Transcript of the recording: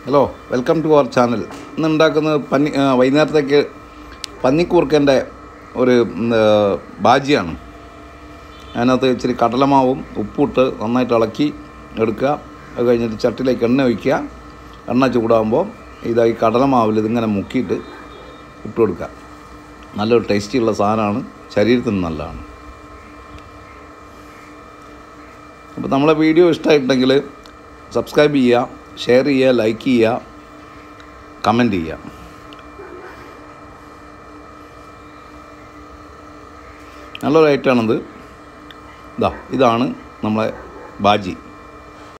hello welcome to our channel ഇന്ന് ഉണ്ടാക്കുന്നത് പന്നി ആ, വൈകുന്നേരത്തേക്ക് പന്നിക്കൂർക്കൻ്റെ ഒരു ഉം, ആ, ബാജിയാണ് അതിനകത്ത് ഇച്ചിരി കടലമാവും ഉപ്പിട്ട് നന്നായിട്ട് ഇളക്കി എടുക്കുക അത് കഴിഞ്ഞിട്ട് ചട്ടിയിലേക്ക് എണ്ണ ഒഴിക്കുക എണ്ണ ചൂടാകുമ്പോൾ ഇതായി കടലമാവിൽ ഇതിങ്ങനെ മുക്കിയിട്ട് ഇട്ട് കൊടുക്കുക നല്ലൊരു ടേസ്റ്റിയുള്ള സാധനമാണ് ശരീരത്തിന് നല്ലതാണ് അപ്പോൾ നമ്മളെ വീഡിയോ ഇഷ്ടമായിട്ടുണ്ടെങ്കിൽ സബ്സ്ക്രൈബ് ചെയ്യുക ഷെയർ ചെയ്യുക ലൈക്ക് ചെയ്യുക കമൻറ്റ് ചെയ്യുക നല്ലൊരു ഐറ്റമാണിത് ഇതാ ഇതാണ് നമ്മളെ ബാജി